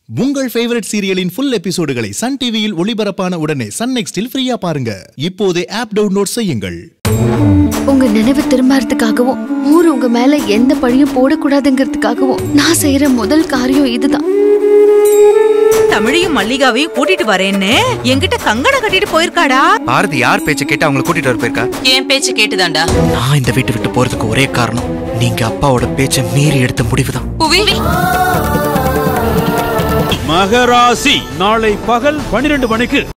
உங்கள் ஃபேவரட் சீரியலின் ஃபுல் எபிசோடுகளை சன் டிவியில் ஒளிபரப்பான உடனே சன் நெக்ஸ்டில் ஃப்ரீயா பாருங்க இப்போதே ஆப் டவுன்லோட் செய்யுங்கள் உங்க நினைவு திரும்பறதுக்காகவும் ஊர் உங்க மேல எந்த பழியும் போடக்கூடாதுங்கிறதுக்காகவும் நான் செய்யற முதல் காரியம் இதுதான் தமிழையும் மல்லிகாவையும் கூட்டிட்டு வரேன்னு என்கிட்ட கங்கணம் கட்டிட்டு போயிருக்காடா பாரதி யார் பேச்ச கேட்டு அவங்கள கூட்டிட்டு வர போயிருக்கா என் பேச்சு கேட்டுதான்டா நான் இந்த வீட்டை விட்டு போறதுக்கு ஒரே காரணம் நீங்க அப்பாவோட பேச்ச மீறி எடுத்த முடிவுதான் புவி மகராசி நாளை பகல் பனிரெண்டு மணிக்கு